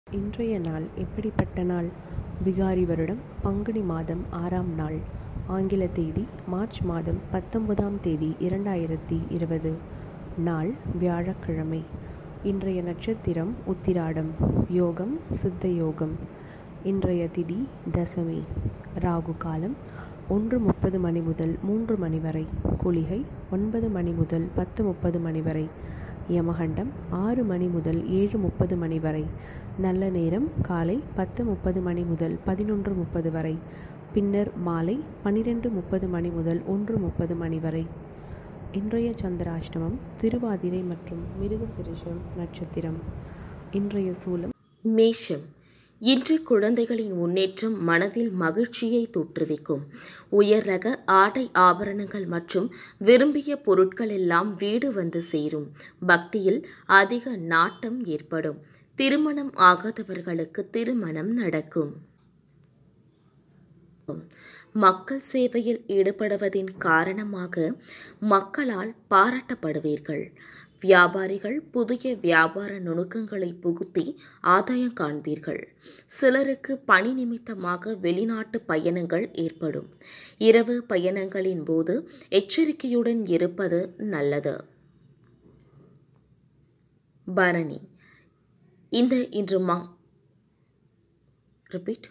இன்றைய நாள் எப்படிப்பட்ட நாள் விகாரி வருடம் பங்குனி மாதம் ஆறாம் நாள் ஆங்கில தேதி மார்ச் மாதம் பத்தொன்பதாம் தேதி இரண்டாயிரத்தி இருபது நாள் வியாழக்கிழமை இன்றைய நட்சத்திரம் உத்திராடம் யோகம் சித்த யோகம் இன்றைய திதி தசமி ராகு காலம் ஒன்று முப்பது மணி முதல் மூன்று மணி வரை குளிகை ஒன்பது மணி முதல் பத்து முப்பது மணி வரை யமகண்டம் ஆறு மணி முதல் ஏழு முப்பது மணி வரை நல்ல நேரம் காலை பத்து முப்பது மணி முதல் பதினொன்று முப்பது வரை பின்னர் மாலை பன்னிரெண்டு முப்பது மணி முதல் ஒன்று முப்பது மணி வரை இன்றைய சந்திராஷ்டமம் திருவாதிரை மற்றும் மிருகசிரிஷம் நட்சத்திரம் இன்றைய சூலம் மேஷம் இன்று குழந்தைகளின் முன்னேற்றம் மனதில் மகிழ்ச்சியை தோற்றுவிக்கும் உயர் ரக ஆடை ஆபரணங்கள் மற்றும் விரும்பிய பொருட்கள் எல்லாம் வீடு வந்து சேரும் பக்தியில் அதிக நாட்டம் ஏற்படும் திருமணம் ஆகாதவர்களுக்கு திருமணம் நடக்கும் மக்கள் சேவையில் ஈடுபடுவதின் காரணமாக மக்களால் பாராட்டப்படுவீர்கள் வியாபாரிகள் புதிய வியாபார நுணுக்கங்களை புகுத்தி ஆதாயம் காண்பீர்கள் சிலருக்கு பணி நிமித்தமாக வெளிநாட்டு பயணங்கள் ஏற்படும் இரவு பயணங்களின் போது எச்சரிக்கையுடன் இருப்பது நல்லது பரணி இந்த இன்று மா ரிப்பீட்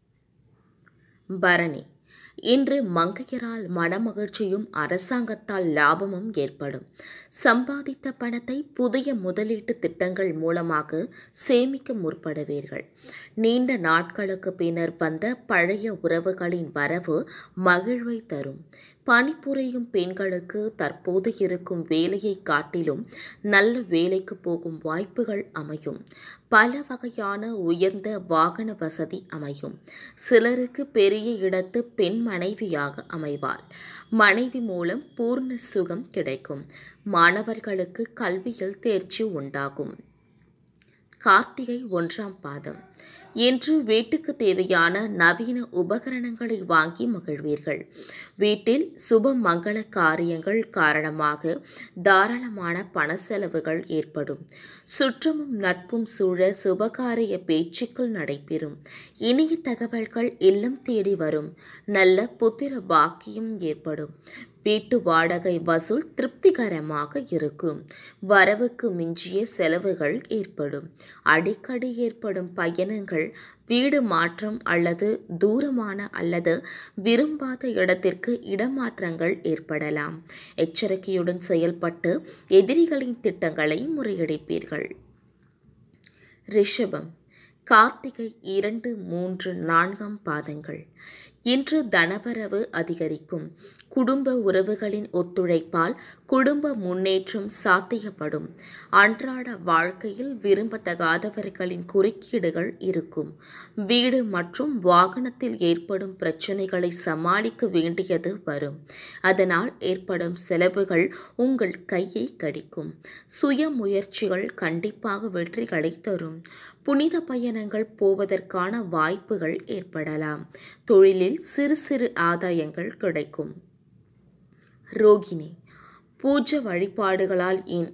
பரணி இன்று மங்கையரால் மனமகிழ்ச்சியும் அரசாங்கத்தால் லாபமும் ஏற்படும் சம்பாதித்த பணத்தை புதிய முதலீட்டு திட்டங்கள் மூலமாக சேமிக்க முற்படுவீர்கள் நீண்ட நாட்களுக்கு பின்னர் வந்த பழைய உறவுகளின் வரவு மகிழ்வை தரும் பணிபுரியும் பெண்களுக்கு தற்போது இருக்கும் வேலையை காட்டிலும் நல்ல வேலைக்கு போகும் வாய்ப்புகள் அமையும் பல வகையான உயர்ந்த வாகன வசதி அமையும் சிலருக்கு பெரிய இடத்து பெண் மனைவியாக அமைவாள் மனைவி மூலம் பூர்ண சுகம் கிடைக்கும் மாணவர்களுக்கு கல்வியில் தேர்ச்சி உண்டாகும் கார்த்திகை ஒன்றாம் பாதம் இன்று வீட்டுக்கு தேவையான நவீன உபகரணங்களை வாங்கி மகிழ்வீர்கள் வீட்டில் சுப மங்கள காரியங்கள் காரணமாக தாராளமான பண செலவுகள் ஏற்படும் சுற்றமும் நட்பும் சூழ சுபகாரிய பேச்சுக்கள் நடைபெறும் இனிய தகவல்கள் இல்லம் தேடி வரும் நல்ல புத்திர பாக்கியம் ஏற்படும் வீட்டு வாடகை வசூல் திருப்திகரமாக இருக்கும் வரவுக்கு மிஞ்சிய செலவுகள் ஏற்படும் அடிக்கடி ஏற்படும் பயணங்கள் வீடு மாற்றம் அல்லது தூரமான அல்லது விரும்பாத இடத்திற்கு இடமாற்றங்கள் ஏற்படலாம் எச்சரிக்கையுடன் செயல்பட்டு எதிரிகளின் திட்டங்களை முறியடிப்பீர்கள் ரிஷபம் கார்த்திகை இரண்டு மூன்று நான்காம் பாதங்கள் இன்று தனவரவு அதிகரிக்கும் குடும்ப உறவுகளின் ஒத்துழைப்பால் குடும்ப முன்னேற்றம் சாத்தியப்படும் அன்றாட வாழ்க்கையில் விரும்பத்தகாதவர்களின் குறுக்கீடுகள் இருக்கும் வீடு மற்றும் வாகனத்தில் ஏற்படும் பிரச்சனைகளை சமாளிக்க வேண்டியது வரும் அதனால் ஏற்படும் செலவுகள் உங்கள் கையை கடிக்கும் சுய முயற்சிகள் கண்டிப்பாக வெற்றிகளை தரும் புனித பயணங்கள் போவதற்கான வாய்ப்புகள் ஏற்படலாம் தொழிலில் சிறு சிறு ஆதாயங்கள் கிடைக்கும் ரோகிணி பூஜ வழிபாடுகளால் இன்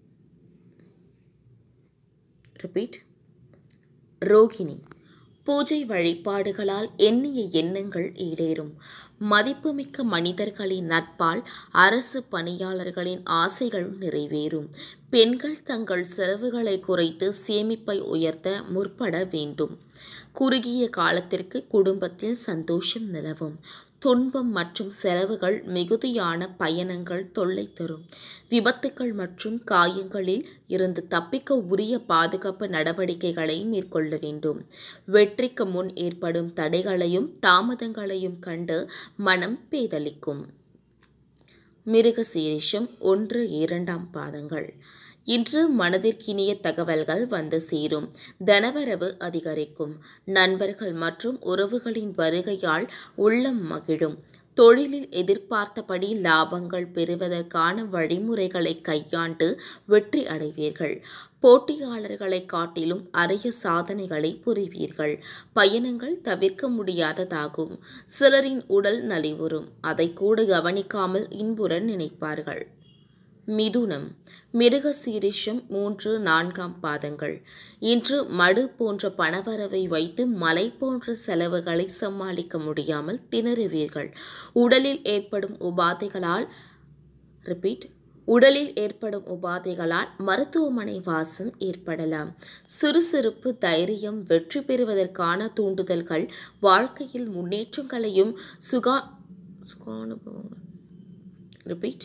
ரிப்பீட் ரோகிணி பூஜை வழிபாடுகளால் எண்ணிய எண்ணங்கள் ஈடேறும் மதிப்புமிக்க மனிதர்களின் நட்பால் அரசு பணியாளர்களின் ஆசைகள் நிறைவேறும் பெண்கள் தங்கள் செலவுகளை குறைத்து சேமிப்பை உயர்த்த முற்பட வேண்டும் குறுகிய காலத்திற்கு குடும்பத்தில் சந்தோஷம் நிலவும் துன்பம் மற்றும் செலவுகள் மிகுதியான பயணங்கள் தொல்லை தரும் விபத்துக்கள் மற்றும் காயங்களில் இருந்து தப்பிக்க உரிய பாதுகாப்பு நடவடிக்கைகளை மேற்கொள்ள வேண்டும் வெற்றிக்கு முன் ஏற்படும் தடைகளையும் தாமதங்களையும் கண்டு மனம் பேதலிக்கும் மிருகசீரிஷம் ஒன்று இரண்டாம் பாதங்கள் இன்று மனதிற்கினிய தகவல்கள் வந்து சேரும் தனவரவு அதிகரிக்கும் நண்பர்கள் மற்றும் உறவுகளின் வருகையால் உள்ளம் மகிழும் தொழிலில் எதிர்பார்த்தபடி லாபங்கள் பெறுவதற்கான வழிமுறைகளை கையாண்டு வெற்றி அடைவீர்கள் போட்டியாளர்களை காட்டிலும் அரிய சாதனைகளை புரிவீர்கள் பயணங்கள் தவிர்க்க முடியாததாகும் சிலரின் உடல் நலிவுறும் அதை கூட கவனிக்காமல் இன்புற நினைப்பார்கள் மிதுனம் மிருகசீரிஷம் மூன்று நான்காம் பாதங்கள் இன்று மடு போன்ற பணவரவை வைத்து மலை போன்ற செலவுகளை சமாளிக்க முடியாமல் திணறுவீர்கள் உடலில் ஏற்படும் உபாதைகளால் ரிப்பீட் உடலில் ஏற்படும் உபாதைகளால் மருத்துவமனை வாசம் ஏற்படலாம் சுறுசுறுப்பு தைரியம் வெற்றி பெறுவதற்கான தூண்டுதல்கள் வாழ்க்கையில் முன்னேற்றங்களையும் சுகா சுகானுபவங்கள் ரிப்பீட்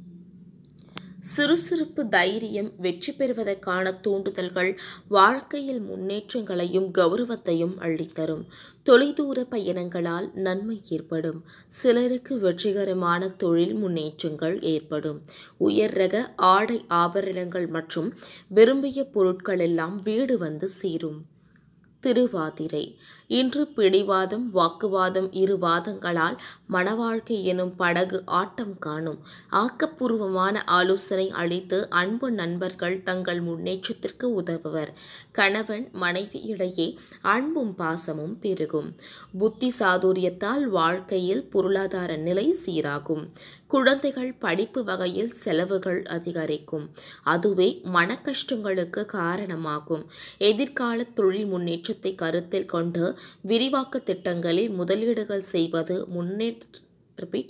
சுறுசுறுப்பு தைரியம் வெற்றி பெறுவதற்கான தூண்டுதல்கள் வாழ்க்கையில் முன்னேற்றங்களையும் கௌரவத்தையும் அள்ளித்தரும் தொலைதூர பயணங்களால் நன்மை ஏற்படும் சிலருக்கு வெற்றிகரமான தொழில் முன்னேற்றங்கள் ஏற்படும் உயர் ரக ஆடை ஆபரணங்கள் மற்றும் விரும்பிய பொருட்கள் எல்லாம் வீடு வந்து சேரும் திருவாதிரை இன்று பிடிவாதம் வாக்குவாதம் இரு வாதங்களால் மணவாழ்க்கை எனும் படகு ஆட்டம் காணும் ஆக்கப்பூர்வமான ஆலோசனை அளித்து அன்பு நண்பர்கள் தங்கள் முன்னேற்றத்திற்கு உதவுவர் கணவன் மனைவி இடையே அன்பும் பாசமும் பெருகும் புத்தி சாதுரியத்தால் வாழ்க்கையில் பொருளாதார நிலை சீராகும் குழந்தைகள் படிப்பு வகையில் செலவுகள் அதிகரிக்கும் அதுவே மன கஷ்டங்களுக்கு காரணமாகும் எதிர்கால தொழில் முன்னேற்றத்தை கருத்தில் கொண்டு விரிவாக்க திட்டங்களில் முதலீடுகள் செய்வது முன்னேற்ற ரிப்பீட்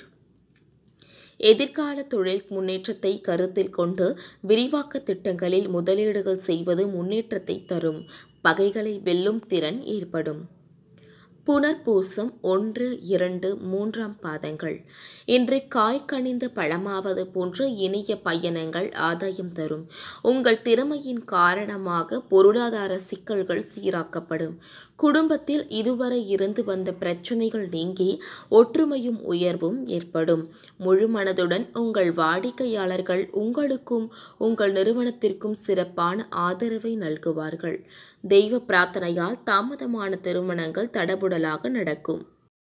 எதிர்கால தொழில் முன்னேற்றத்தை கருத்தில் கொண்டு விரிவாக்க திட்டங்களில் முதலீடுகள் செய்வது முன்னேற்றத்தை தரும் பகைகளை வெல்லும் திறன் ஏற்படும் புனர்பூசம் ஒன்று இரண்டு மூன்றாம் பாதங்கள் இன்று காய் கனிந்த பழமாவது போன்ற இனிய பயணங்கள் ஆதாயம் தரும் உங்கள் திறமையின் காரணமாக பொருளாதார சிக்கல்கள் சீராக்கப்படும் குடும்பத்தில் இதுவரை இருந்து வந்த பிரச்சனைகள் நீங்கி ஒற்றுமையும் உயர்வும் ஏற்படும் முழு மனதுடன் உங்கள் வாடிக்கையாளர்கள் உங்களுக்கும் உங்கள் நிறுவனத்திற்கும் சிறப்பான ஆதரவை நல்குவார்கள் தெய்வ பிரார்த்தனையால் தாமதமான திருமணங்கள் தடபுடலாக நடக்கும்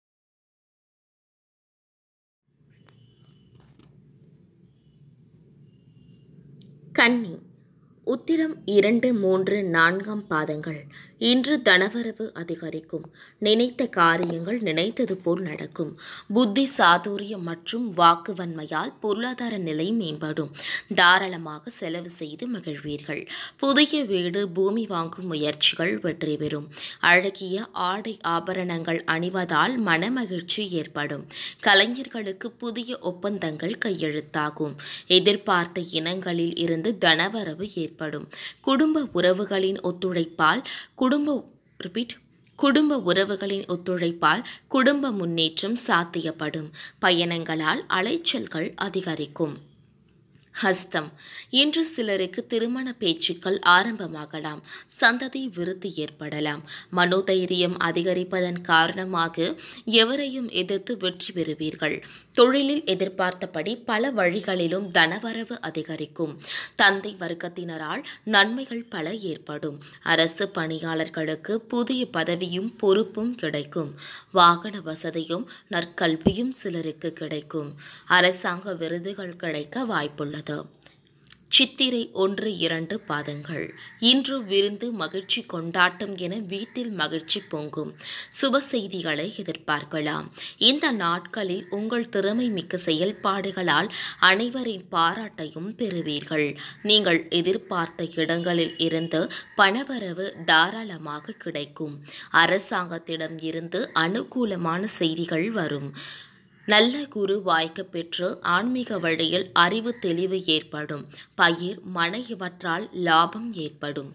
கன்னி உத்திரம் இரண்டு மூன்று நான்காம் பாதங்கள் இன்று தனவரவு அதிகரிக்கும் நினைத்த காரியங்கள் நினைத்தது போல் நடக்கும் புத்தி சாதுரியம் மற்றும் வாக்குவன்மையால் பொருளாதார நிலை மேம்படும் தாராளமாக செலவு செய்து மகிழ்வீர்கள் புதிய வீடு பூமி வாங்கும் முயற்சிகள் வெற்றி பெறும் அழகிய ஆடை ஆபரணங்கள் அணிவதால் மனமகிழ்ச்சி ஏற்படும் கலைஞர்களுக்கு புதிய ஒப்பந்தங்கள் கையெழுத்தாகும் எதிர்பார்த்த இனங்களில் இருந்து தனவரவு ஏற்படும் குடும்ப உறவுகளின் ஒத்துழைப்பால் குடும்ப ரிப்பீட் குடும்ப உறவுகளின் ஒத்துழைப்பால் குடும்ப முன்னேற்றம் சாத்தியப்படும் பயணங்களால் அலைச்சல்கள் அதிகரிக்கும் ஹஸ்தம் இன்று சிலருக்கு திருமண பேச்சுக்கள் ஆரம்பமாகலாம் சந்ததி விருத்தி ஏற்படலாம் மனோதைரியம் அதிகரிப்பதன் காரணமாக எவரையும் எதிர்த்து வெற்றி பெறுவீர்கள் தொழிலில் எதிர்பார்த்தபடி பல வழிகளிலும் தனவரவு அதிகரிக்கும் தந்தை வர்க்கத்தினரால் நன்மைகள் பல ஏற்படும் அரசு பணியாளர்களுக்கு புதிய பதவியும் பொறுப்பும் கிடைக்கும் வாகன வசதியும் நற்கல்வியும் சிலருக்கு கிடைக்கும் அரசாங்க விருதுகள் கிடைக்க வாய்ப்புள்ளது சித்திரை ஒன்று இரண்டு பாதங்கள் இன்று விருந்து மகிழ்ச்சி கொண்டாட்டம் என வீட்டில் மகிழ்ச்சி பொங்கும் சுப செய்திகளை எதிர்பார்க்கலாம் இந்த நாட்களில் உங்கள் திறமை மிக்க செயல்பாடுகளால் அனைவரின் பாராட்டையும் பெறுவீர்கள் நீங்கள் எதிர்பார்த்த இடங்களில் இருந்து பணவரவு தாராளமாக கிடைக்கும் அரசாங்கத்திடம் இருந்து அனுகூலமான செய்திகள் வரும் நல்ல குரு வாய்க்க பெற்று ஆன்மீக வழியில் அறிவு தெளிவு ஏற்படும் பயிர் மன இவற்றால் லாபம் ஏற்படும்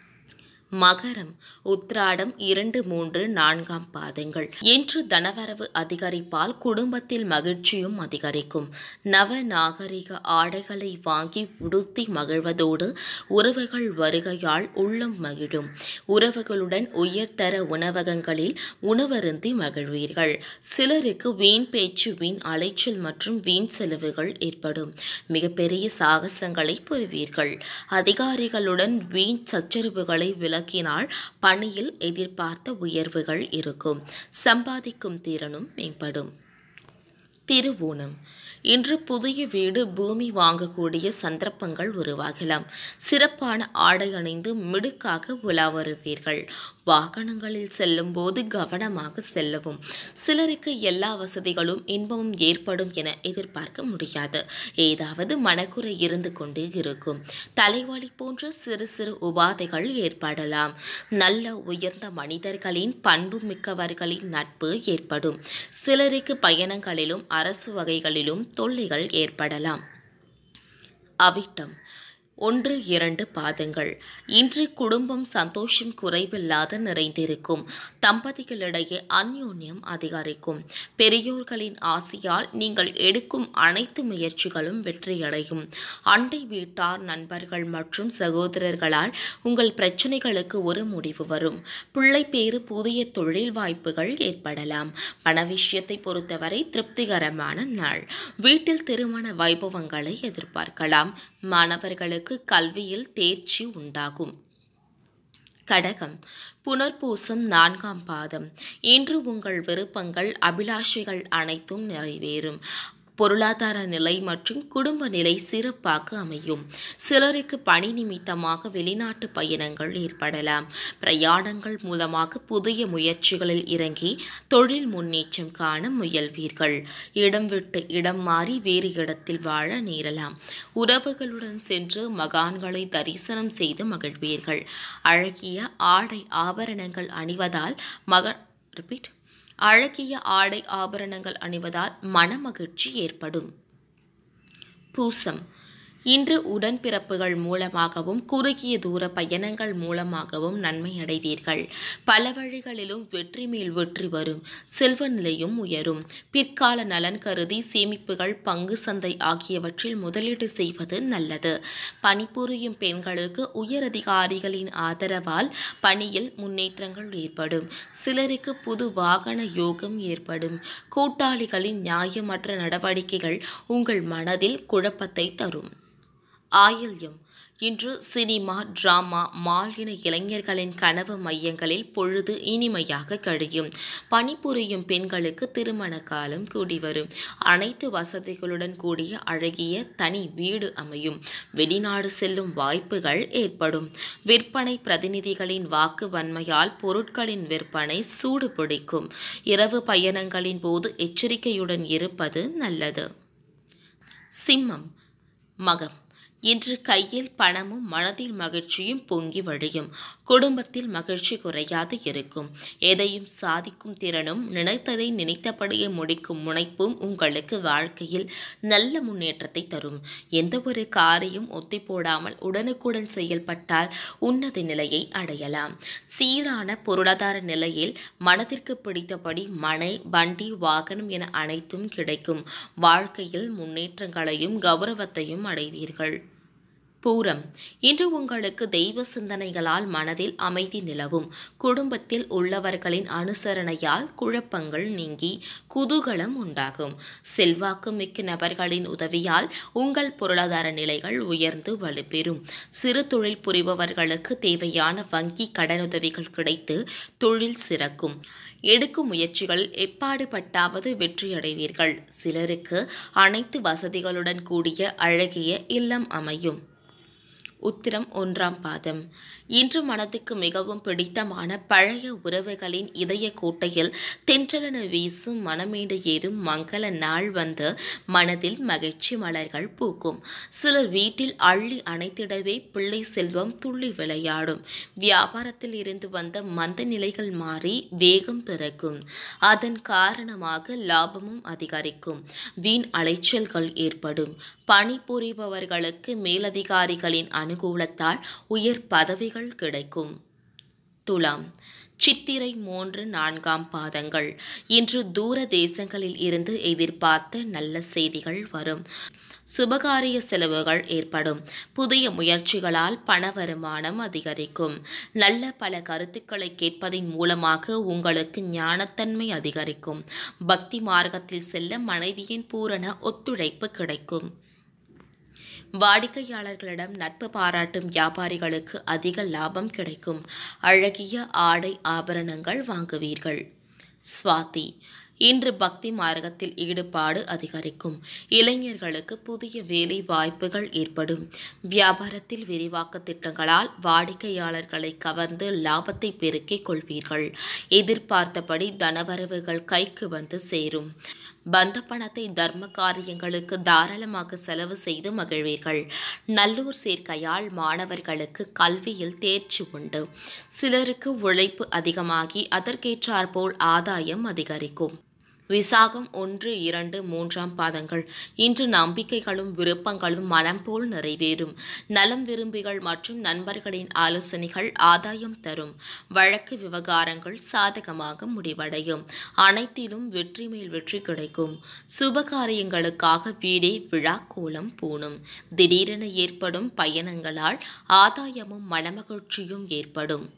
மகரம் உத்ராடம் இரண்டு மூன்று நான்காம் பாதங்கள் இன்று தனவரவு அதிகரிப்பால் குடும்பத்தில் மகிழ்ச்சியும் அதிகரிக்கும் நவ நாகரிக ஆடைகளை வாங்கி உடுத்தி மகிழ்வதோடு உறவுகள் வருகையால் உள்ளம் மகிழும் உறவுகளுடன் உயர்தர உணவகங்களில் உணவருந்தி மகிழ்வீர்கள் சிலருக்கு வீண் பேச்சு வீண் அலைச்சல் மற்றும் வீண் செலவுகள் ஏற்படும் மிகப்பெரிய சாகசங்களை பெறுவீர்கள் அதிகாரிகளுடன் வீண் சச்சரவுகளை விலக்கினால் பணியில் எதிர்பார்த்த உயர்வுகள் இருக்கும் சம்பாதிக்கும் திறனும் மேம்படும் திருவோணம் இன்று புதிய வீடு பூமி வாங்கக்கூடிய சந்தர்ப்பங்கள் உருவாகலாம் சிறப்பான ஆடை அணிந்து மிடுக்காக உலா வருவீர்கள் வாகனங்களில் செல்லும் போது கவனமாக செல்லவும் சிலருக்கு எல்லா வசதிகளும் இன்பமும் ஏற்படும் என எதிர்பார்க்க முடியாது ஏதாவது மனக்குறை இருந்து கொண்டே இருக்கும் தலைவலி போன்ற சிறு சிறு உபாதைகள் ஏற்படலாம் நல்ல உயர்ந்த மனிதர்களின் பண்பு மிக்கவர்களின் நட்பு ஏற்படும் சிலருக்கு பயணங்களிலும் அரசு வகைகளிலும் தொல்லைகள் ஏற்படலாம் அவிட்டம் ஒன்று இரண்டு பாதங்கள் இன்று குடும்பம் சந்தோஷம் குறைவில்லாத நிறைந்திருக்கும் தம்பதிகளிடையே அந்யோன்யம் அதிகரிக்கும் பெரியோர்களின் ஆசையால் நீங்கள் எடுக்கும் அனைத்து முயற்சிகளும் வெற்றியடையும் அண்டை வீட்டார் நண்பர்கள் மற்றும் சகோதரர்களால் உங்கள் பிரச்சனைகளுக்கு ஒரு முடிவு வரும் பிள்ளை பேறு புதிய தொழில் வாய்ப்புகள் ஏற்படலாம் பண விஷயத்தை பொறுத்தவரை திருப்திகரமான நாள் வீட்டில் திருமண வைபவங்களை எதிர்பார்க்கலாம் மாணவர்களுக்கு கல்வியில் தேர்ச்சி உண்டாகும் கடகம் புனர்பூசம் நான்காம் பாதம் இன்று உங்கள் விருப்பங்கள் அபிலாஷைகள் அனைத்தும் நிறைவேறும் பொருளாதார நிலை மற்றும் குடும்ப நிலை சிறப்பாக அமையும் சிலருக்கு பணி நிமித்தமாக வெளிநாட்டு பயணங்கள் ஏற்படலாம் பிரயாணங்கள் மூலமாக புதிய முயற்சிகளில் இறங்கி தொழில் முன்னேற்றம் காண முயல்வீர்கள் இடம் விட்டு இடம் மாறி வேறு இடத்தில் வாழ நேரலாம் உறவுகளுடன் சென்று மகான்களை தரிசனம் செய்து மகிழ்வீர்கள் அழகிய ஆடை ஆபரணங்கள் அணிவதால் மக ரிப்பீட் அழகிய ஆடை ஆபரணங்கள் அணிவதால் மனமகிழ்ச்சி ஏற்படும் பூசம் இன்று உடன்பிறப்புகள் மூலமாகவும் குறுகிய தூர பயணங்கள் மூலமாகவும் நன்மை அடைவீர்கள் பல வழிகளிலும் வெற்றி மேல் வெற்றி வரும் செல்வ நிலையும் உயரும் பிற்கால நலன் கருதி சேமிப்புகள் பங்கு சந்தை ஆகியவற்றில் முதலீடு செய்வது நல்லது பணிபுரியும் பெண்களுக்கு உயரதிகாரிகளின் ஆதரவால் பணியில் முன்னேற்றங்கள் ஏற்படும் சிலருக்கு புது வாகன யோகம் ஏற்படும் கூட்டாளிகளின் நியாயமற்ற நடவடிக்கைகள் உங்கள் மனதில் குழப்பத்தை தரும் ஆயில்யம் இன்று சினிமா டிராமா மாலின இளைஞர்களின் கனவு மையங்களில் பொழுது இனிமையாக கழியும் பணிபுரியும் பெண்களுக்கு திருமண காலம் கூடி வரும் அனைத்து வசதிகளுடன் கூடிய அழகிய தனி வீடு அமையும் வெளிநாடு செல்லும் வாய்ப்புகள் ஏற்படும் விற்பனை பிரதிநிதிகளின் வாக்கு வன்மையால் பொருட்களின் விற்பனை சூடு பிடிக்கும் இரவு பயணங்களின் போது எச்சரிக்கையுடன் இருப்பது நல்லது சிம்மம் மகம் இன்று கையில் பணமும் மனதில் மகிழ்ச்சியும் பொங்கி வழியும் குடும்பத்தில் மகிழ்ச்சி குறையாது இருக்கும் எதையும் சாதிக்கும் திறனும் நினைத்ததை நினைத்தபடியே முடிக்கும் முனைப்பும் உங்களுக்கு வாழ்க்கையில் நல்ல முன்னேற்றத்தை தரும் எந்த ஒரு காரியம் ஒத்தி போடாமல் உடனுக்குடன் செயல்பட்டால் உன்னத நிலையை அடையலாம் சீரான பொருளாதார நிலையில் மனதிற்கு பிடித்தபடி மனை வண்டி வாகனம் என அனைத்தும் கிடைக்கும் வாழ்க்கையில் முன்னேற்றங்களையும் கௌரவத்தையும் அடைவீர்கள் பூரம் இன்று உங்களுக்கு தெய்வ சிந்தனைகளால் மனதில் அமைதி நிலவும் குடும்பத்தில் உள்ளவர்களின் அனுசரணையால் குழப்பங்கள் நீங்கி குதூகலம் உண்டாகும் செல்வாக்கு மிக்க நபர்களின் உதவியால் உங்கள் பொருளாதார நிலைகள் உயர்ந்து வலுப்பெறும் சிறு தொழில் புரிபவர்களுக்கு தேவையான வங்கி கடனுதவிகள் கிடைத்து தொழில் சிறக்கும் எடுக்கும் முயற்சிகளில் எப்பாடுபட்டாவது வெற்றியடைவீர்கள் சிலருக்கு அனைத்து வசதிகளுடன் கூடிய அழகிய இல்லம் அமையும் உத்திரம் ஒன்றாம் பாதம் இன்று மனதுக்கு மிகவும் பிடித்தமான பழைய உறவுகளின் இதய கோட்டையில் தென்றலென வீசும் மனமேடு ஏறும் மங்கள நாள் வந்து மனதில் மகிழ்ச்சி மலர்கள் பூக்கும் சிலர் வீட்டில் அள்ளி அணைத்திடவே பிள்ளை செல்வம் துள்ளி விளையாடும் வியாபாரத்தில் இருந்து வந்த மந்த நிலைகள் மாறி வேகம் பிறக்கும் அதன் காரணமாக லாபமும் அதிகரிக்கும் வீண் அலைச்சல்கள் ஏற்படும் பணிபுரிபவர்களுக்கு மேலதிகாரிகளின் அனுகூலத்தால் உயர் பதவிகள் கிடைக்கும் துலாம் சித்திரை மூன்று நான்காம் பாதங்கள் இன்று தூர தேசங்களில் இருந்து எதிர்பார்த்த நல்ல செய்திகள் வரும் சுபகாரிய செலவுகள் ஏற்படும் புதிய முயற்சிகளால் பண வருமானம் அதிகரிக்கும் நல்ல பல கருத்துக்களை கேட்பதின் மூலமாக உங்களுக்கு ஞானத்தன்மை அதிகரிக்கும் பக்தி மார்க்கத்தில் செல்ல மனைவியின் பூரண ஒத்துழைப்பு கிடைக்கும் வாடிக்கையாளர்களிடம் நட்பு பாராட்டும் வியாபாரிகளுக்கு அதிக லாபம் கிடைக்கும் அழகிய ஆடை ஆபரணங்கள் வாங்குவீர்கள் சுவாதி இன்று பக்தி மார்க்கத்தில் ஈடுபாடு அதிகரிக்கும் இளைஞர்களுக்கு புதிய வேலை வாய்ப்புகள் ஏற்படும் வியாபாரத்தில் விரிவாக்க திட்டங்களால் வாடிக்கையாளர்களை கவர்ந்து லாபத்தை பெருக்கிக் கொள்வீர்கள் எதிர்பார்த்தபடி தனவரவுகள் கைக்கு வந்து சேரும் பந்த பணத்தை தர்ம காரியங்களுக்கு தாராளமாக செலவு செய்து மகிழ்வீர்கள் நல்லூர் சேர்க்கையால் மாணவர்களுக்கு கல்வியில் தேர்ச்சி உண்டு சிலருக்கு உழைப்பு அதிகமாகி அதற்கேற்றாற்போல் ஆதாயம் அதிகரிக்கும் விசாகம் ஒன்று இரண்டு மூன்றாம் பாதங்கள் இன்று நம்பிக்கைகளும் விருப்பங்களும் மனம் போல் நிறைவேறும் நலம் விரும்பிகள் மற்றும் நண்பர்களின் ஆலோசனைகள் ஆதாயம் தரும் வழக்கு விவகாரங்கள் சாதகமாக முடிவடையும் அனைத்திலும் வெற்றி மேல் வெற்றி கிடைக்கும் சுபகாரியங்களுக்காக வீடே விழா கோலம் பூணும் திடீரென ஏற்படும் பயணங்களால் ஆதாயமும் மனமகிழ்ச்சியும் ஏற்படும்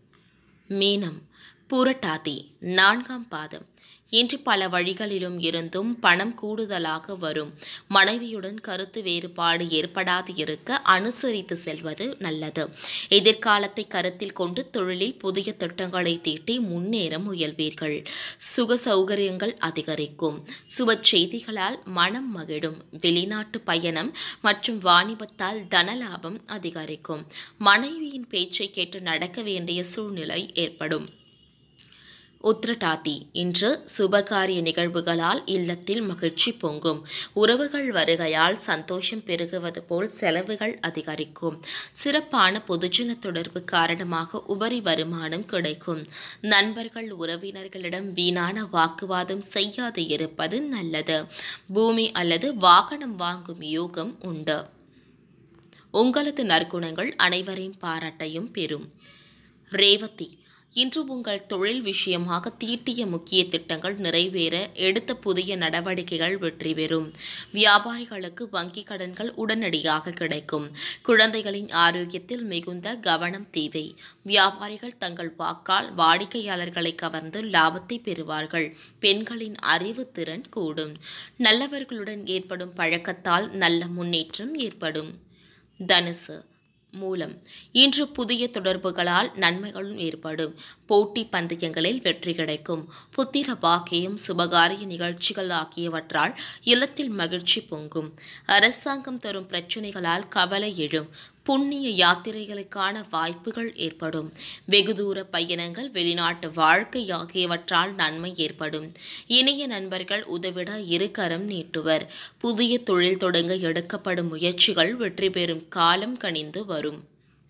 மீனம் புரட்டாதி நான்காம் பாதம் இன்று பல வழிகளிலும் இருந்தும் பணம் கூடுதலாக வரும் மனைவியுடன் கருத்து வேறுபாடு ஏற்படாது இருக்க அனுசரித்து செல்வது நல்லது எதிர்காலத்தை கருத்தில் கொண்டு தொழிலில் புதிய திட்டங்களை தீட்டி முன்னேற முயல்வீர்கள் சுக சௌகரியங்கள் அதிகரிக்கும் சுப செய்திகளால் மனம் மகிழும் வெளிநாட்டு பயணம் மற்றும் வாணிபத்தால் தனலாபம் அதிகரிக்கும் மனைவியின் பேச்சை கேட்டு நடக்க வேண்டிய சூழ்நிலை ஏற்படும் உத்ரட்டாதி இன்று சுபகாரிய நிகழ்வுகளால் இல்லத்தில் மகிழ்ச்சி பொங்கும் உறவுகள் வருகையால் சந்தோஷம் பெருகுவது போல் செலவுகள் அதிகரிக்கும் சிறப்பான பொதுஜன தொடர்பு காரணமாக உபரி வருமானம் கிடைக்கும் நண்பர்கள் உறவினர்களிடம் வீணான வாக்குவாதம் செய்யாது இருப்பது நல்லது பூமி அல்லது வாகனம் வாங்கும் யோகம் உண்டு உங்களது நற்குணங்கள் அனைவரின் பாராட்டையும் பெறும் ரேவதி இன்று உங்கள் தொழில் விஷயமாக தீட்டிய முக்கிய திட்டங்கள் நிறைவேற எடுத்த புதிய நடவடிக்கைகள் வெற்றி பெறும் வியாபாரிகளுக்கு வங்கி கடன்கள் உடனடியாக கிடைக்கும் குழந்தைகளின் ஆரோக்கியத்தில் மிகுந்த கவனம் தேவை வியாபாரிகள் தங்கள் வாக்கால் வாடிக்கையாளர்களை கவர்ந்து லாபத்தை பெறுவார்கள் பெண்களின் அறிவு திறன் கூடும் நல்லவர்களுடன் ஏற்படும் பழக்கத்தால் நல்ல முன்னேற்றம் ஏற்படும் தனுசு மூலம் இன்று புதிய தொடர்புகளால் நன்மைகளும் ஏற்படும் போட்டி பந்தயங்களில் வெற்றி கிடைக்கும் புத்திர பாக்கியம் சுபகாரிய நிகழ்ச்சிகள் ஆகியவற்றால் இல்லத்தில் மகிழ்ச்சி பொங்கும் அரசாங்கம் தரும் பிரச்சனைகளால் கவலை எழும் புண்ணிய யாத்திரைகளுக்கான வாய்ப்புகள் ஏற்படும் வெகு தூர பயணங்கள் வெளிநாட்டு வாழ்க்கை ஆகியவற்றால் நன்மை ஏற்படும் இணைய நண்பர்கள் உதவிட இருகரம் நீட்டுவர் புதிய தொழில் தொடங்க எடுக்கப்படும் முயற்சிகள் வெற்றி பெறும் காலம் கனிந்து வரும்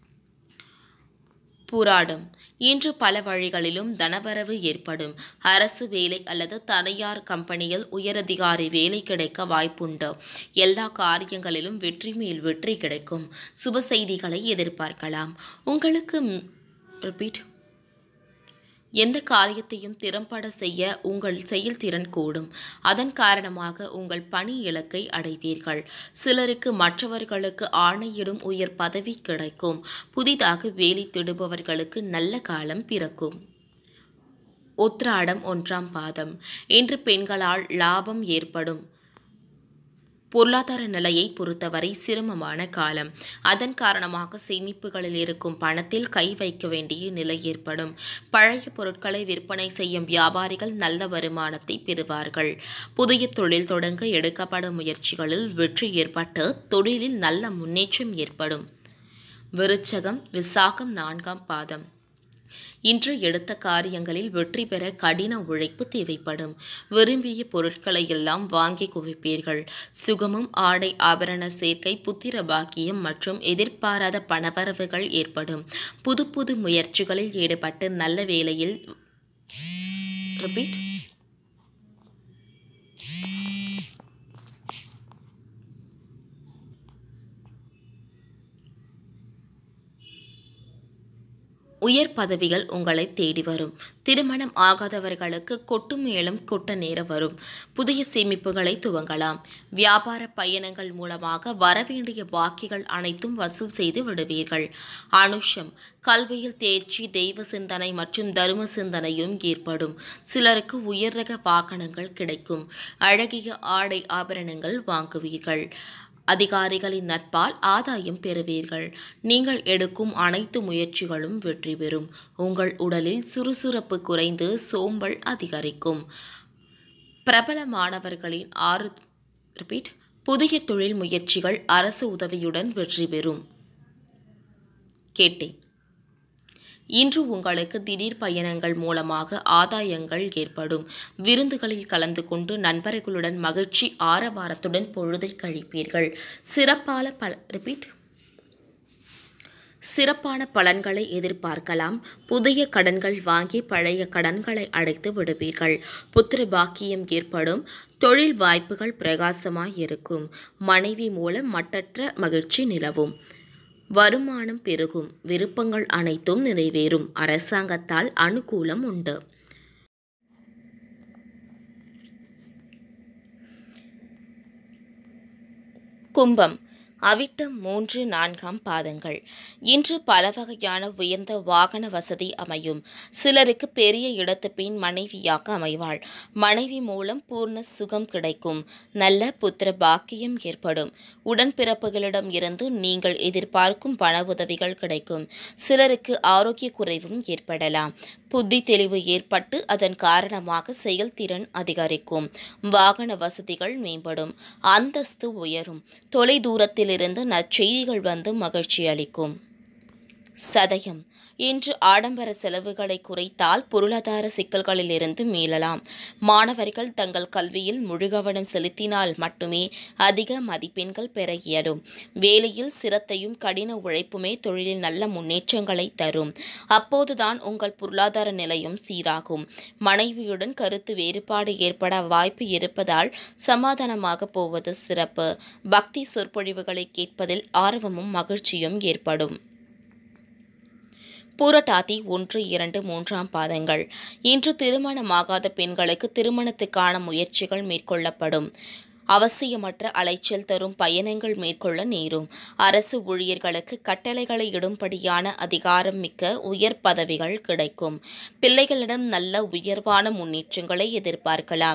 புராடம் இன்று பல வழிகளிலும் தனவரவு ஏற்படும் அரசு வேலை அல்லது தனியார் கம்பெனியில் உயரதிகாரி வேலை கிடைக்க வாய்ப்புண்டு எல்லா காரியங்களிலும் வெற்றி மேல் வெற்றி கிடைக்கும் சுப செய்திகளை எதிர்பார்க்கலாம் உங்களுக்கு ரிப்பீட் எந்த காரியத்தையும் திறம்பட செய்ய உங்கள் செயல்திறன் கூடும் அதன் காரணமாக உங்கள் பணி இலக்கை அடைவீர்கள் சிலருக்கு மற்றவர்களுக்கு ஆணையிடும் உயர் பதவி கிடைக்கும் புதிதாக வேலை தேடுபவர்களுக்கு நல்ல காலம் பிறக்கும் உத்ராடம் ஒன்றாம் பாதம் இன்று பெண்களால் லாபம் ஏற்படும் பொருளாதார நிலையை பொறுத்தவரை சிரமமான காலம் அதன் காரணமாக சேமிப்புகளில் இருக்கும் பணத்தில் கை வைக்க வேண்டிய நிலை ஏற்படும் பழைய பொருட்களை விற்பனை செய்யும் வியாபாரிகள் நல்ல வருமானத்தை பெறுவார்கள் புதிய தொழில் தொடங்க எடுக்கப்படும் முயற்சிகளில் வெற்றி ஏற்பட்டு தொழிலில் நல்ல முன்னேற்றம் ஏற்படும் விருச்சகம் விசாகம் நான்காம் பாதம் இன்று எடுத்த காரியங்களில் வெற்றி பெற கடின உழைப்பு தேவைப்படும் விரும்பிய பொருட்களை எல்லாம் வாங்கி குவிப்பீர்கள் சுகமும் ஆடை ஆபரண சேர்க்கை புத்திர பாக்கியம் மற்றும் எதிர்பாராத பணவரவுகள் ஏற்படும் புது புது முயற்சிகளில் ஈடுபட்டு நல்ல வேலையில் ரிப்பீட் உயர் பதவிகள் உங்களை தேடி வரும் திருமணம் ஆகாதவர்களுக்கு கொட்டு மேளம் கொட்ட நேர வரும் புதிய சேமிப்புகளை துவங்கலாம் வியாபார பயணங்கள் மூலமாக வரவேண்டிய பாக்கிகள் அனைத்தும் வசூல் செய்து விடுவீர்கள் அனுஷம் கல்வியில் தேர்ச்சி தெய்வ சிந்தனை மற்றும் தர்ம சிந்தனையும் ஏற்படும் சிலருக்கு உயர் ரக வாகனங்கள் கிடைக்கும் அழகிய ஆடை ஆபரணங்கள் வாங்குவீர்கள் அதிகாரிகளின் நட்பால் ஆதாயம் பெறுவீர்கள் நீங்கள் எடுக்கும் அனைத்து முயற்சிகளும் வெற்றி பெறும் உங்கள் உடலில் சுறுசுறுப்பு குறைந்து சோம்பல் அதிகரிக்கும் பிரபல மாணவர்களின் ஆறு ரிப்பீட் புதிய தொழில் முயற்சிகள் அரசு உதவியுடன் வெற்றி பெறும் கேட்டேன் இன்று உங்களுக்கு திடீர் பயணங்கள் மூலமாக ஆதாயங்கள் ஏற்படும் விருந்துகளில் கலந்து கொண்டு நண்பர்களுடன் மகிழ்ச்சி ஆரவாரத்துடன் பொழுதை கழிப்பீர்கள் சிறப்பான பல ரிப்பீட் சிறப்பான பலன்களை எதிர்பார்க்கலாம் புதிய கடன்கள் வாங்கி பழைய கடன்களை அடைத்து விடுவீர்கள் புத்திர பாக்கியம் ஏற்படும் தொழில் வாய்ப்புகள் பிரகாசமாய் இருக்கும் மனைவி மூலம் மட்டற்ற மகிழ்ச்சி நிலவும் வருமானம் பெருகும் விருப்பங்கள் அனைத்தும் நிறைவேறும் அரசாங்கத்தால் அனுகூலம் உண்டு கும்பம் அவிட்டம் மூன்று நான்காம் பாதங்கள் இன்று பல வகையான உயர்ந்த வாகன வசதி அமையும் சிலருக்கு பெரிய இடத்து பெண் மனைவியாக அமைவாள் மனைவி மூலம் பூர்ண சுகம் கிடைக்கும் நல்ல புத்திர பாக்கியம் ஏற்படும் உடன்பிறப்புகளிடம் இருந்து நீங்கள் எதிர்பார்க்கும் பண உதவிகள் கிடைக்கும் சிலருக்கு ஆரோக்கிய குறைவும் ஏற்படலாம் புத்தி தெளிவு ஏற்பட்டு அதன் காரணமாக செயல்திறன் அதிகரிக்கும் வாகன வசதிகள் மேம்படும் அந்தஸ்து உயரும் தொலை தூரத்திலிருந்து நற்செய்திகள் வந்து மகிழ்ச்சி அளிக்கும் சதயம் இன்று ஆடம்பர செலவுகளை குறைத்தால் பொருளாதார சிக்கல்களிலிருந்து மீளலாம் மாணவர்கள் தங்கள் கல்வியில் முழு கவனம் செலுத்தினால் மட்டுமே அதிக மதிப்பெண்கள் பெற இயலும் வேலையில் சிரத்தையும் கடின உழைப்புமே தொழிலில் நல்ல முன்னேற்றங்களை தரும் அப்போதுதான் உங்கள் பொருளாதார நிலையும் சீராகும் மனைவியுடன் கருத்து வேறுபாடு ஏற்பட வாய்ப்பு இருப்பதால் சமாதானமாக போவது சிறப்பு பக்தி சொற்பொழிவுகளை கேட்பதில் ஆர்வமும் மகிழ்ச்சியும் ஏற்படும் பூரட்டாதி ஒன்று இரண்டு மூன்றாம் பாதங்கள் இன்று திருமணமாகாத பெண்களுக்கு திருமணத்துக்கான முயற்சிகள் மேற்கொள்ளப்படும் அவசியமற்ற அலைச்சல் தரும் பயணங்கள் மேற்கொள்ள நேரும் அரசு ஊழியர்களுக்கு கட்டளைகளை இடும்படியான அதிகாரம் மிக்க உயர் பதவிகள் கிடைக்கும் பிள்ளைகளிடம் நல்ல உயர்வான முன்னேற்றங்களை எதிர்பார்க்கலாம்